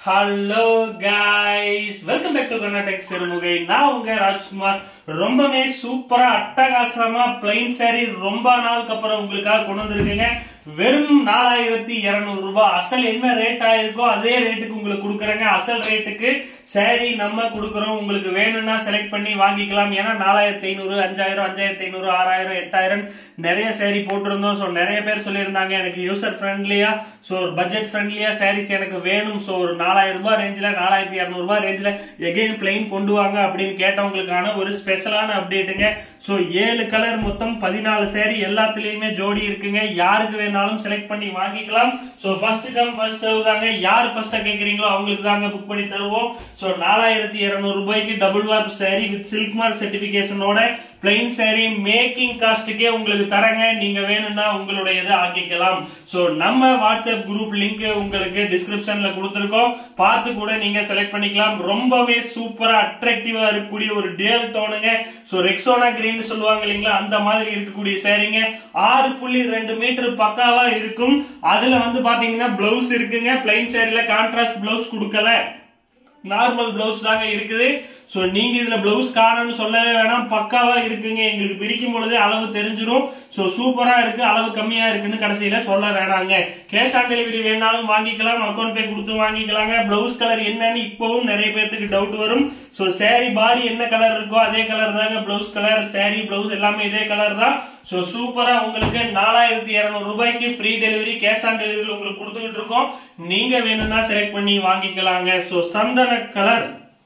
hello guys welcome back to Karnatak Sirumugai நான் உங்க ராஜ்குமார் ரொம்பவே சூப்பரா அட்டகாசமா பிளைன் saree ரொம்ப நாளுக்கு அப்புறம் உங்களுக்காக கொண்டு வந்திருக்கேங்க வெறும் நாலாயிரத்தி இருநூறு ரூபாய் அசல் என்ன ரேட் ஆயிருக்கோ அதே ரேட்டுக்கு உங்களுக்கு கொடுக்குறேங்க அசல் ரேட்டுக்கு saree நம்ம கொடுக்குறோம் உங்களுக்கு வேணும்னா செலக்ட் பண்ணி வாங்கிக்கலாம் ஏன்னா நாலாயிரத்தி ஐநூறு அஞ்சாயிரம் அஞ்சாயிரத்தி ஐநூறு ஆறாயிரம் எட்டாயிரம் நிறைய saree போட்டிருந்தோம் ஸோ நிறைய பேர் சொல்லியிருந்தாங்க எனக்கு யூசர் ஃப்ரெண்ட்லியா ஸோ ஒரு பட்ஜெட் ஃப்ரெண்ட்லியா சாரீஸ் எனக்கு வேணும் ஸோ ஒரு நாலாயிரம் ரூபாய் ரேஞ்சில் நாலாயிரத்தி இரநூறு ரூபாய் ரேஞ்சில் எகைன் பிளைன் கொண்டு வாங்க அப்படின்னு கேட்டவங்களுக்கான ஒரு ஸ்பெஷலான அப்டேட்டுங்க ஸோ ஏழு கலர் மொத்தம் பதினாலு saree எல்லாத்துலயுமே ஜோடி இருக்குங்க யாருக்கு வேணாலும் செலக்ட் பண்ணி வாங்கிக்கலாம் so first come first serve தாங்க யார் ஃபர்ஸ்டா கேட்குறீங்களோ அவங்களுக்கு தாங்க புக் பண்ணி தருவோம் ஸோ நாலாயிரத்தி இருநூறு ரூபாய்க்கு double warp saree with silk mark சர்டிபிகேஷனோட பிளைன் saree மேக்கிங் காஸ்ட்டுக்கே உங்களுக்கு தரங்க நீங்க வேணும்னா உங்களுடையதை ஆக்கிக்கலாம் ஸோ நம்ம வாட்ஸ்அப் குரூப் லிங்க் உங்களுக்கு டிஸ்கிரிப்ஷன்ல கொடுத்துருக்கோம் பார்த்து கூட நீங்க செலக்ட் பண்ணிக்கலாம் ரொம்பவே சூப்பரா அட்ராக்டிவா இருக்கக்கூடிய ஒரு டியல் டோனுங்க ஸோ ரெக்ஸோனா கிரீன் சொல்லுவாங்க இல்லைங்களா அந்த மாதிரி இருக்கக்கூடிய சேரீங்க ஆறு புள்ளி ரெண்டு மீட்டர் பக்காவா இருக்கும் அதுல வந்து பாத்தீங்கன்னா பிளவுஸ் இருக்குங்க பிளைன் சேரீல கான்ட்ராஸ்ட் பிளவுஸ் கொடுக்கல நார்மல் பிளவுஸ் தாங்க இருக்குது சோ நீங்க இதுல பிளவுஸ் காணன்னு சொல்லவே வேணாம் பக்காவா இருக்குங்க எங்களுக்கு பிரிக்கும் பொழுதே அளவு தெரிஞ்சிரும் சோ சூப்பரா இருக்கு அளவு கம்மியா இருக்குன்னு கடைசியில சொல்ல வேணாங்க கேஷ் ஆன் டெலிவரி வேணாலும் வாங்கிக்கலாம் அக்கௌண்ட் பே கொடுத்து வாங்கிக்கலாங்க பிளவுஸ் கலர் என்னன்னு இப்பவும் நிறைய பேர்த்துக்கு டவுட் வரும் சோ saree பாடி என்ன கலர் இருக்கோ அதே கலர் தாங்க பிளவுஸ் கலர் saree பிளவுஸ் எல்லாமே இதே கலர் தான் சோ சூப்பரா உங்களுக்கு நாலாயிரத்தி இருநூறு ரூபாய்க்கு free delivery cash on delivery உங்களுக்கு கொடுத்துக்கிட்டு இருக்கோம் நீங்க வேணும்னா செலக்ட் பண்ணி வாங்கிக்கலாங்க சோ சந்தன கலர்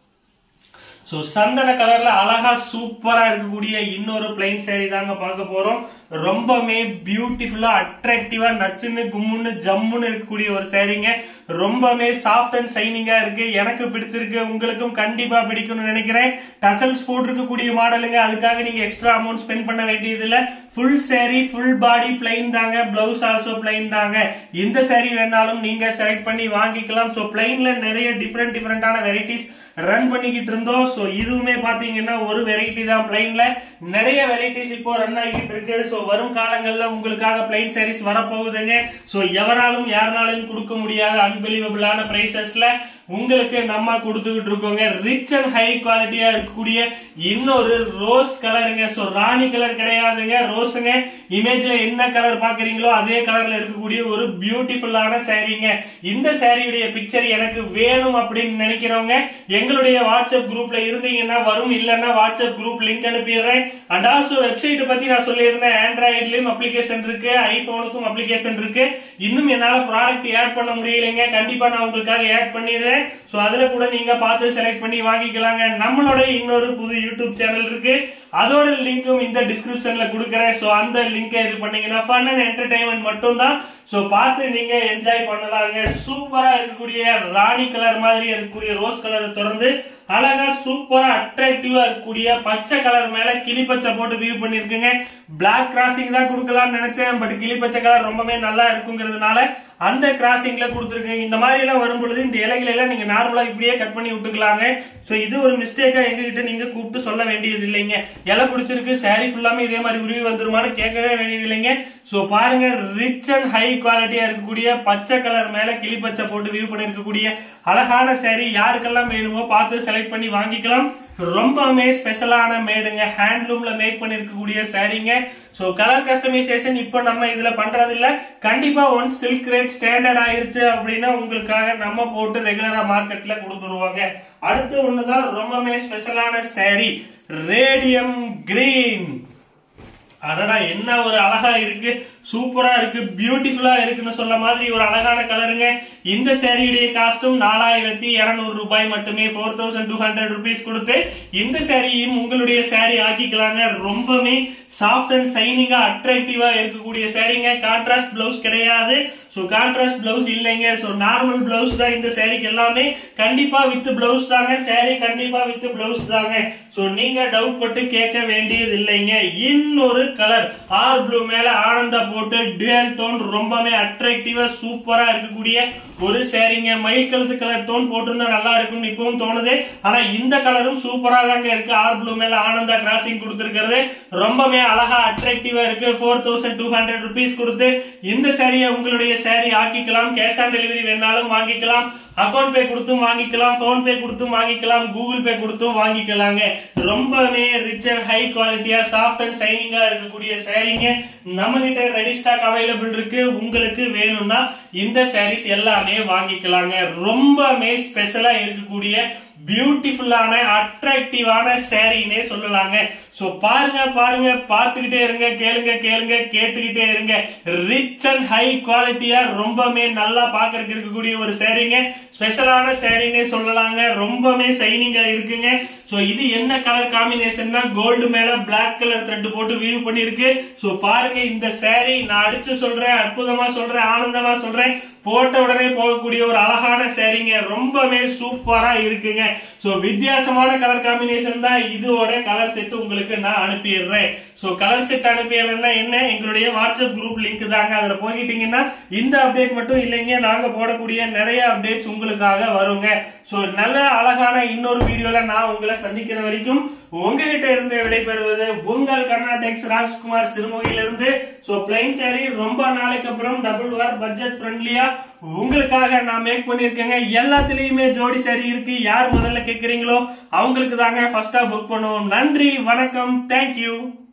சோ சந்தன கலர்ல அழகா சூப்பரா இருக்கக்கூடிய இன்னொரு பிளைன் saree தாங்க பார்க்க போறோம் ரொம்பவே பியூட்டிஃபுல்லா அட்ராக்டிவா நச்சுன்னு கும்முன்னு ஜம்முன்னு இருக்கக்கூடிய ஒரு சாரீங்க ரொம்பவே சாஃப்ட் அண்ட் ஷைனிங்கா இருக்கு எனக்கு பிடிச்சிருக்கு உங்களுக்கும் கண்டிப்பா பிடிக்கும்னு நினைக்கிறேன் டசல்ஸ் போட்டிருக்கக்கூடிய மாடலுங்க அதுக்காக நீங்க எக்ஸ்ட்ரா அமௌண்ட் ஸ்பெண்ட் பண்ண வேண்டியது இல்ல full saree full body plain தாங்க பிளவுஸ் ஆல்சோ பிளைன் தாங்க இந்த saree வேணாலும் நீங்க செலக்ட் பண்ணி வாங்கிக்கலாம் சோ பிளைன்ல நிறைய டிஃப்ரெண்ட் டிஃப்ரெண்டான வெரைட்டிஸ் ரன் பண்ணிக்கிட்டு இருந்தோம் சோ இதுவுமே பாத்தீங்கன்னா ஒரு வெரைட்டி தான் பிளைன்ல நிறைய வெரைட்டிஸ் இப்போ ரன் ஆகிட்டு இருக்கு சோ வரும் காலங்கள்ல உங்களுக்காக பிளைன் sarees வரப்போகுதுங்க சோ எவராலும் யாருனாலும் கொடுக்க முடியாத அன்பிலீவபிளான பிரைசஸ்ல உங்களுக்கு நம்ம கொடுத்துக்கிட்டு இருக்கோங்க ரிச் அண்ட் ஹை குவாலிட்டியா இருக்கக்கூடிய இன்னொரு ரோஸ் கலருங்க சோ ராணி கலர் கிடையாதுங்க ரோஸுங்க இமேஜ்ல என்ன கலர் பாக்குறீங்களோ அதே கலர்ல இருக்கக்கூடிய ஒரு பியூட்டிஃபுல்லான சாரீங்க இந்த சாரியுடைய பிக்சர் எனக்கு வேணும் அப்படின்னு நினைக்கிறவங்க எங்களுடைய வாட்ஸ்அப் குரூப்ல இருந்தீங்கன்னா வரும் இல்லன்னா வாட்ஸ்அப் குரூப் லிங்க் அனுப்பிடுறேன் அண்ட் ஆல்சோ வெப்சைட் பத்தி நான் சொல்லியிருந்தேன் ஆண்ட்ராய்ட்லயும் அப்ளிகேஷன் இருக்கு ஐபோனுக்கும் அப்ளிகேஷன் இருக்கு இன்னும் என்னால ப்ராடக்ட் ஆட் பண்ண முடியலைங்க கண்டிப்பா நான் உங்களுக்காக ஆட் பண்ணிடுறேன் சோ அதுல கூட நீங்க பார்த்து செலக்ட் பண்ணி வாங்கிக்கலாங்க நம்மளோட இன்னொரு புது யூடியூப் சேனல் இருக்கு அதோட லிங்க்கும் இந்த டிஸ்கிரிப்ஷன்ல கொடுக்கறேன் சோ அந்த லிங்கை இது பண்ணீங்கன்னா ஃபன் அண்ட் என்டர்டைன்மெண்ட் மட்டும் தான் சோ பார்த்து நீங்க என்ஜாய் பண்ணலாங்க சூப்பரா இருக்கக்கூடிய ராணி கலர் மாதிரி இருக்கக்கூடிய ரோஸ் கலர் திறந்து அழகா சூப்பரா அட்ராக்டிவா இருக்கக்கூடிய பச்சை கலர் மேல கிளி பச்சை போட்டு வியூ பண்ணிருக்குங்க பிளாக் கிராசிங் தான் கொடுக்கலாம்னு நினைச்சேன் பட் கிளி பச்சை கலர் ரொம்பவே நல்லா இருக்குங்கிறதுனால அந்த கிராசிங்ல கொடுத்துருக்கேன் இந்த மாதிரி எல்லாம் வரும் பொழுது இந்த இலைகளை எல்லாம் நீங்க நார்மலா இப்படியே கட் பண்ணி விட்டுக்கலாங்க சோ இது ஒரு மிஸ்டேக்கா எங்ககிட்ட நீங்க கூப்பிட்டு சொல்ல வேண்டியது இல்லைங்க இலை பிடிச்சிருக்கு சாரி ஃபுல்லாமே இதே மாதிரி உருவி வந்துருமான்னு கேட்கவே வேண்டியது இல்லைங்க சோ பாருங்க ரிச் அண்ட் ஹை குவாலிட்டியா இருக்கக்கூடிய பச்சை கலர் மேல கிளி பச்சை போட்டு வியூ பண்ணி இருக்கக்கூடிய அழகான சாரி யாருக்கெல்லாம் வேணுமோ பார்த்து செலக்ட் பண்ணி வாங்கிக்கலாம் ரொம்பவுமே ஸ்பெஷலான மேடுங்க ஹேண்ட்லூம்ல மேக் பண்ணிருக்கக்கூடிய சாரீங்க சோ கலர் கஸ்டமைசேஷன் இப்போ நம்ம இதுல பண்றது இல்ல கண்டிப்பா ஒன் சில்க் ரேட் ஸ்டாண்டர்ட் ஆயிருச்சு அப்படின்னா உங்களுக்காக நம்ம போட்டு ரெகுலரா மார்க்கெட்ல கொடுத்துருவாங்க அடுத்து ஒண்ணுதான் ரொம்பவுமே ஸ்பெஷலான சாரி ரேடியம் கிரீன் அடடா என்ன ஒரு அழகா இருக்கு சூப்பரா இருக்கு பியூட்டிஃபுல்லா இருக்குன்னு சொல்ல மாதிரி ஒரு அழகான கலருங்க இந்த சேரீயுடைய காஸ்டும் நாலாயிரத்தி இருநூறு ரூபாய் மட்டுமே four thousand two hundred rupees கொடுத்து இந்த சேரீயும் உங்களுடைய சேரீ ஆக்கிக்கலாங்க ரொம்பவே சாஃப்ட் அண்ட் சைனிங்கா அட்ராக்டிவா இருக்கக்கூடிய சேரீங்க கான்ட்ராஸ்ட் பிளவுஸ் கிடையாது சோ கான்ட்ராஸ்ட் பிளவுஸ் இல்லைங்க சோ நார்மல் பிளவுஸ் தான் இந்த சேரீக்கு எல்லாமே கண்டிப்பா வித் பிளவுஸ் தாங்க சேரீ கண்டிப்பா வித் பிளவுஸ் தாங்க சோ நீங்க டவுட் பட்டு கேட்க வேண்டியது இல்லைங்க இன்னொரு கலர் ஆர் ப்ளூ மேல ஆனந்தா போட்டு டுவல் டோன் ரொம்பவே அட்ராக்டிவா சூப்பரா இருக்கக்கூடிய ஒரு சேரீங்க மயில் கழுத்து கலர் டோன் போட்டிருந்தா நல்லா இருக்கும்னு இப்பவும் தோணுது ஆனா இந்த கலரும் சூப்பரா தாங்க இருக்கு ஆர் ப்ளூ மேல ஆனந்தா கிராசிங் கொடுத்திருக்கிறது ரொம்பவே அழகா அட்ராக்டிவா இருக்கு four thousand two hundred rupees கொடுத்து இந்த சேரீயை உங்களுடைய சேரீ ஆக்கிக்கலாம் கேஷ் ஆன் டெலிவரி வேணாலும் வாங்கிக்கலாம் அக்கௌண்ட் பே கொடுத்தும் வாங்கிக்கலாம் போன் பே கொடுத்தும் வாங்கிக்கலாம் கூகுள் பே கொடுத்தும் வாங்கிக்கலாங்க ரொம்பவே ரிச் அண்ட் ஹை குவாலிட்டியா சாஃப்ட் அண்ட் சைனிங்கா இருக்கக்கூடிய சாரீங்க நம்ம கிட்ட ரெடி ஸ்டாக் அவைலபிள் இருக்கு உங்களுக்கு வேணும்னா இந்த சாரீஸ் எல்லாமே வாங்கிக்கலாங்க ரொம்பவே ஸ்பெஷலா இருக்கக்கூடிய பியூட்டிஃபுல்லான அட்ராக்டிவான சாரின்னே சொல்லலாங்க சோ பாருங்க பாருங்க பார்த்துக்கிட்டே இருங்க கேளுங்க கேளுங்க கேட்டுக்கிட்டே இருங்க ரிச் அண்ட் ஹை குவாலிட்டியா ரொம்பவே நல்லா பாக்குறதுக்கு இருக்கக்கூடிய ஒரு சாரீங்க ஸ்பெஷலான சாரின்னே சொல்லலாங்க ரொம்பவே சைனிங்கா இருக்குங்க சோ இது என்ன கலர் காம்பினேஷன்னா கோல்டு மேல பிளாக் கலர் த்ரெட் போட்டு வியூ பண்ணிருக்கு சோ பாருங்க இந்த சாரி நான் அடிச்சு சொல்றேன் அற்புதமா சொல்றேன் ஆனந்தமா சொல்றேன் போட்ட உடனே போகக்கூடிய ஒரு அழகான சாரிங்க ரொம்பவே சூப்பரா இருக்குங்க சோ வித்தியாசமான கலர் காம்பினேஷன் தான் இதோட கலர் செட் உங்களுக்கு நான் அனுப்பிடுறேன் சோ கலர் செட் அனுப்பிடுறேன்னா என்ன எங்களுடைய வாட்ஸ்அப் குரூப் லிங்க் தாங்க அதுல போயிட்டீங்கன்னா இந்த அப்டேட் மட்டும் இல்லைங்க நாங்க போடக்கூடிய நிறைய அப்டேட்ஸ் உங்களுக்காக வருங்க சோ நல்ல அழகான இன்னொரு வீடியோல நான் உங்களை சந்திக்கிற வரைக்கும் உங்ககிட்ட இருந்து விடைபெறுவது உங்கள் கர்நாடெக்ஸ் ராஜ்குமார் சிறுமுகையிலிருந்து சோ பிளைன் சாரி ரொம்ப நாளைக்கு அப்புறம் டபுள் வார் பட்ஜெட் ஃப்ரெண்ட்லியா உங்களுக்காக நான் மேக் பண்ணிருக்கேங்க எல்லாத்துலயுமே ஜோடி சாரி இருக்கு யார் முதல்ல கேக்குறீங்களோ அவங்களுக்கு தாங்க ஃபர்ஸ்டா புக் பண்ணுவோம் நன்றி வணக்கம் தேங்க்யூ